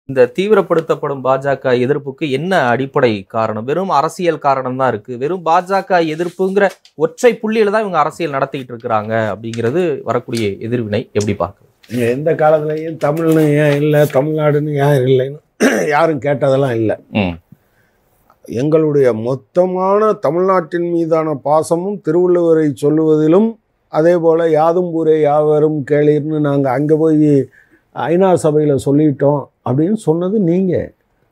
இந்த தீவிரப்படுத்தப்படும் பாஜக எதிர்ப்புக்கு என்ன அடிப்படை காரணம் வெறும் அரசியல் காரணம் தான் இருக்கு வெறும் பாஜக எதிர்ப்புங்கிற ஒற்றை புள்ளியில தான் இவங்க அரசியல் நடத்திக்கிட்டு இருக்கிறாங்க அப்படிங்கிறது வரக்கூடிய எதிர்வினை எப்படி பார்க்குறது நீங்க எந்த காலத்துலையும் தமிழ்னு ஏன் இல்லை தமிழ்நாடுன்னு ஏன் இல்லைன்னு யாரும் கேட்டதெல்லாம் இல்லை ம். எங்களுடைய மொத்தமான தமிழ்நாட்டின் மீதான பாசமும் திருவள்ளுவரை சொல்லுவதிலும் அதே போல் யாதும் ஊரே யாவரும் கேளீர்னு நாங்கள் அங்கே போய் ஐநா சபையில் சொல்லிட்டோம் அப்படின்னு சொன்னது நீங்கள்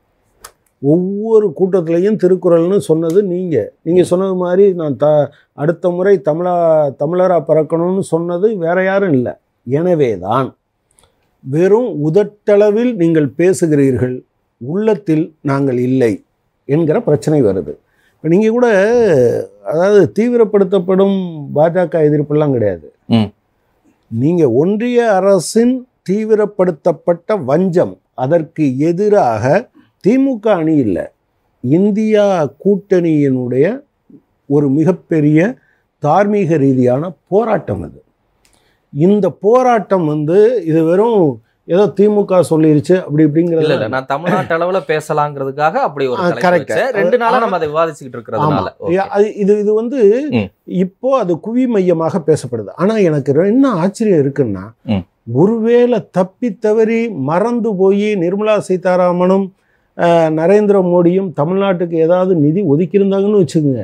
ஒவ்வொரு கூட்டத்திலையும் திருக்குறள்னு சொன்னது நீங்கள் நீங்கள் சொன்னது மாதிரி நான் த அடுத்த முறை தமிழா தமிழராக பிறக்கணும்னு சொன்னது வேற யாரும் இல்லை எனவே தான் வெறும் உதட்டளவில் நீங்கள் பேசுகிறீர்கள் உள்ளத்தில் நாங்கள் இல்லை என்கிற பிரச்சனை வருது இப்போ நீங்கள் கூட அதாவது தீவிரப்படுத்தப்படும் பாஜக எதிர்ப்பெல்லாம் கிடையாது ம். நீங்கள் ஒன்றிய அரசின் தீவிரப்படுத்தப்பட்ட வஞ்சம் அதற்கு எதிராக திமுக அணி இல்லை இந்தியா கூட்டணியினுடைய ஒரு மிகப்பெரிய தார்மீக ரீதியான போராட்டம் அது இந்த போராட்டம் வந்து இது வெறும் ஏதோ திமுக சொல்லிருச்சு அப்படி இல்ல இப்படிங்கிறது இல்ல நான் தமிழ்நாட்டு அளவுல பேசலாங்கிறதுக்காக அப்படி ஒரு ஆ, தலைப்பு correct. வச்சேன். ரெண்டு நாளா ஆனா- நம்ம அதை விவாதிச்சுக்கிட்டு இருக்கிறதுனால ஆமா. யா- அது- இது இது வந்து ம். இப்போ அது குவி மையமாக பேசப்படுது ஆனா எனக்கு ரெ- என்ன ஆச்சரியம் இருக்குன்னா ம். ஒருவேளை தப்பி தவறி மறந்து போய் நிர்மலா சீதாராமனும் அஹ், நரேந்திர மோடியும் தமிழ்நாட்டுக்கு ஏதாவது நிதி ஒதுக்கியிருந்தாங்கன்னு வச்சுக்கோங்க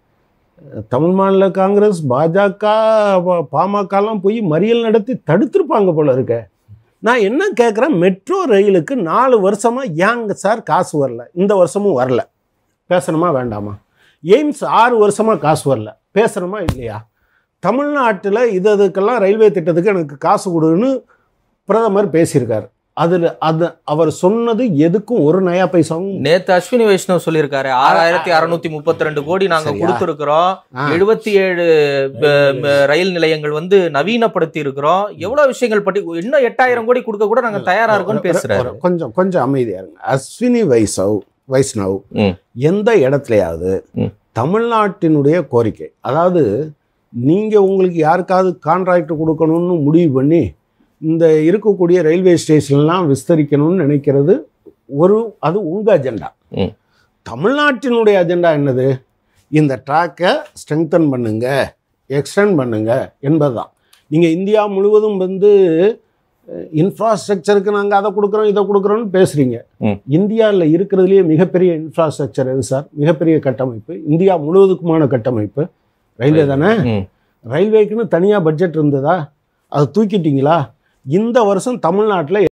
தமிழ் மாநில காங்கிரஸ் பாஜக ப- பாமகலாம் போய் மறியல் நடத்தி தடுத்திருப்பாங்க போல இருக்க நான் என்ன கேட்குறேன் மெட்ரோ ரயிலுக்கு நாலு வருஷமா ஏங்க சார் காசு வரல இந்த வருஷமும் வரல பேசணுமா வேண்டாமா எய்ம்ஸ் ஆறு வருஷமா காசு வரல பேசணுமா இல்லையா தமிழ்நாட்டில் இது அதுக்கெல்லாம் ரயில்வே திட்டத்துக்கு எனக்கு காசு கொடுன்னு பிரதமர் பேசியிருக்காரு அதில் அது அவர் சொன்னது எதுக்கும் ஒரு நயா பைசாவும் நேத்து அஸ்வினி வைஷ்ணவ் சொல்லியிருக்காரு ஆறாயிரத்தி அறுநூத்தி முப்பத்தி ரெண்டு கோடி நாங்க சரியா? கொடுத்திருக்கிறோம் ஆ. எழுபத்தி ஏழு ரயில் நிலையங்கள் வந்து நவீனப்படுத்தி இருக்கிறோம் எவ்வளவு விஷயங்கள் பற்றி இன்னும் எட்டாயிரம் கோடி கொடுக்க கூட நாங்க தயாரா இருக்கோம்னு பேசுறாரு ஒரு- கொஞ்சம் கொஞ்சம் அமைதியா இருங்க அஸ்வினி வைசவ் வைஷ்ணவ் ம். எந்த இடத்துலயாவது ம். தமிழ்நாட்டினுடைய கோரிக்கை அதாவது நீங்க உங்களுக்கு யாருக்காவது கான்ட்ராக்ட் கொடுக்கணும்னு முடிவு பண்ணி இந்த இருக்கக்கூடிய ரயில்வே ஸ்டேஷன்லாம் விஸ்தரிக்கணும்னு நினைக்கிறது ஒரு அது உங்க அஜெண்டா ம். தமிழ்நாட்டினுடைய அஜெண்டா என்னது இந்த ட்ராக்கை ஸ்ட்ரெங்தன் பண்ணுங்க எக்ஸ்டெண்ட் பண்ணுங்க என்பதுதான் நீங்கள் இந்தியா முழுவதும் வந்து இன்ஃப்ராஸ்ட்ரக்சருக்கு நாங்கள் அதை கொடுக்குறோம் இதை கொடுக்குறோம்னு பேசுகிறீங்க ம். இந்தியாவில் இருக்கிறதுலேயே மிகப்பெரிய இன்ஃப்ராஸ்ட்ரக்சர் எது சார் மிகப்பெரிய கட்டமைப்பு இந்தியா முழுவதுக்குமான கட்டமைப்பு ரயில்வே தானே ம். ரயில்வேக்குன்னு தனியாக பட்ஜெட் இருந்ததா அதை தூக்கிட்டீங்களா இந்த வருஷம் தமிழ்நாட்டில்